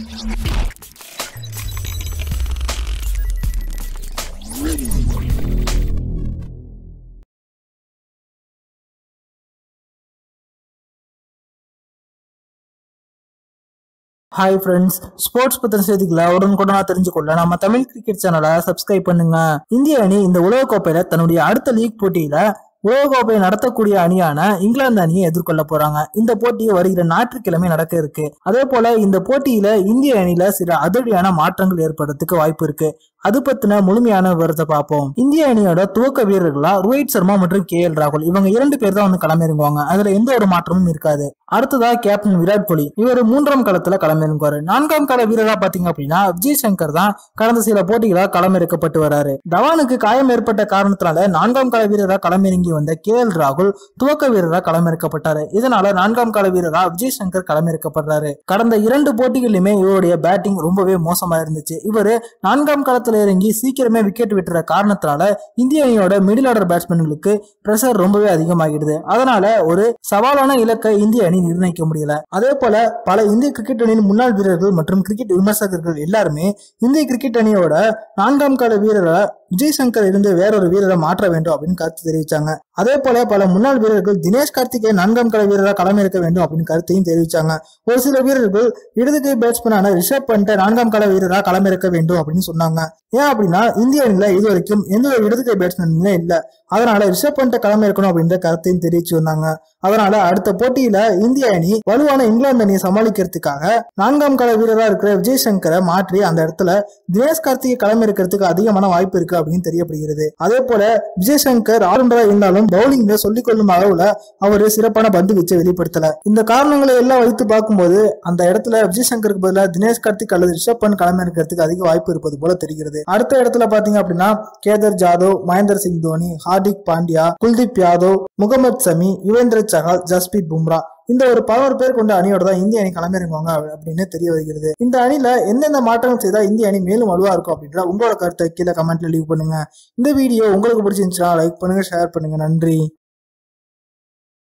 hi friends sports பத்தின செய்திகளை உடனுக்குடனா தெரிஞ்சுக்கொள்ள நம்ம தமிழ் கிரிக்கெட் சேனலை சப்ஸ்கிரைப் பண்ணுங்க இந்திய அணி இந்த உலகக்கோப்பையில தன்னுடைய அடுத்த லீக் போட்டியில உலகக்கோப்பையை நடத்தக்கூடிய அணியான இங்கிலாந்து அணியை எதிர்கொள்ள போறாங்க இந்த போட்டி வருகிற ஞாயிற்றுக்கிழமை நடக்க இருக்கு அதே போல இந்த போட்டியில இந்திய அணியில சில அதிரடியான மாற்றங்கள் ஏற்படுறதுக்கு வாய்ப்பு இருக்கு அது பத்தின முழுமையான விவரத்தை பார்ப்போம் இந்திய அணியோட துவக்க வீரர்களா ரோஹித் சர்மா மற்றும் கே எல் ராகுல் இவங்க இரண்டு பேர் தான் வந்து களமிறங்குவாங்க அதுல எந்த ஒரு மாற்றமும் இருக்காது அடுத்ததா கேப்டன் விராட் கோலி இவர் மூன்றாம் களத்துல களமிறங்குவாரு நான்காம் கள வீரரா பாத்தீங்க அப்படின்னா விஜய் சங்கர் தான் கடந்த சில போட்டிகளா களமிறக்கப்பட்டு வராரு தவானுக்கு காயம் ஏற்பட்ட காரணத்தினால நான்காம் கள வீரரா களமிறங்கி வந்த கே எல் ராகுல் துவக்க வீரரா களமிறக்கப்பட்டாரு இதனால நான்காம் கள வீரரா விஜய் சங்கர் களமிறக்கப்படுறாரு கடந்த இரண்டு போட்டிகளிலுமே இவருடைய பேட்டிங் ரொம்பவே மோசமா இருந்துச்சு இவரு நான்காம் களத்துல இறங்கி சீக்கிரமே விக்கெட் விட்டுற காரணத்தினால இந்திய அணியோட மிடில் ஆர்டர் பேட்ஸ்மேன்களுக்கு பிரஷர் ரொம்பவே அதிகமாகிடுது அதனால ஒரு சவாலான இலக்கை இந்திய அணி நிர்ணயிக்க முடியல அதே போல பல இந்திய கிரிக்கெட் அணியின் முன்னாள் வீரர்கள் மற்றும் கிரிக்கெட் விமர்சகர்கள் எல்லாருமே இந்திய கிரிக்கெட் அணியோட நான்காம் கால வீரரை விஜய் சங்கர் இருந்து வேறொரு வீரரை மாற்ற வேண்டும் அப்படின்னு கருத்து தெரிவிச்சாங்க அதே போல பல முன்னாள் வீரர்கள் தினேஷ் கார்த்திகே நான்காம் கள வீரராக களமிறக்க வேண்டும் அப்படின்னு கருத்தையும் தெரிவிச்சாங்க ஒரு சில வீரர்கள் இடது கை பேட்ஸ்மேனான ரிஷப் பண்ட நான்காம் கள வீரராக களமிறக்க வேண்டும் அப்படின்னு சொன்னாங்க ஏன் அப்படின்னா இந்திய அணியில இது வரைக்கும் எந்த ஒரு இடது கை பேட்ஸ்மேனுமே இல்ல அதனால ரிஷப் பண்ட களமிறக்கணும் அப்படின்ற கருத்தையும் தெரிவிச்சு வந்தாங்க அதனால அடுத்த போட்டியில இந்திய அணி வலுவான இங்கிலாந்து அணியை சமாளிக்கிறதுக்காக நான்காம் கள வீரரா இருக்கிற விஜய் சங்கரை மாற்றி அந்த இடத்துல தினேஷ் கார்த்திகை களமிறக்கிறதுக்கு அதிகமான வாய்ப்பு இருக்கு அப்படின்னு தெரியப்படுகிறது அதே போல விஜய் சங்கர் ஆல்ரவுண்டரா இருந்தாலும் பவுலிங்ல சொல்லிக் கொள்ளும் அளவுல அவரு சிறப்பான பந்து வீச்சை வெளிப்படுத்தல இந்த காரணங்களை எல்லாம் வைத்து பார்க்கும்போது அந்த இடத்துல விஜய் சங்கருக்கு பதிலாக தினேஷ் கார்த்திக் அல்லது ரிஷப் பண்ட் களமிறக்கிறதுக்கு அதிக வாய்ப்பு இருப்பது போல தெரிகிறது அடுத்த இடத்துல பாத்தீங்க அப்படின்னா கேதர் ஜாதவ் மகேந்திர சிங் தோனி ஹார்திக் பாண்டியா குல்தீப் யாதவ் முகமது சமி யுவேந்திர சஹால் ஜஸ்பீத் பும்ரா இந்த ஒரு பதினோரு பேர் கொண்ட அணியோட தான் இந்திய அணி களமிறங்குவாங்க அப்படின்னு தெரிய வருகிறது இந்த அணியில எந்தெந்த மாற்றங்கள் செய்தா இந்திய அணி மேலும் வலுவா இருக்கும் அப்படின்ற உங்களோட கருத்தை கீழே கமெண்ட்ல லீவ் பண்ணுங்க இந்த வீடியோ உங்களுக்கு பிடிச்சிருந்துச்சுன்னா லைக் பண்ணுங்க ஷேர் பண்ணுங்க நன்றி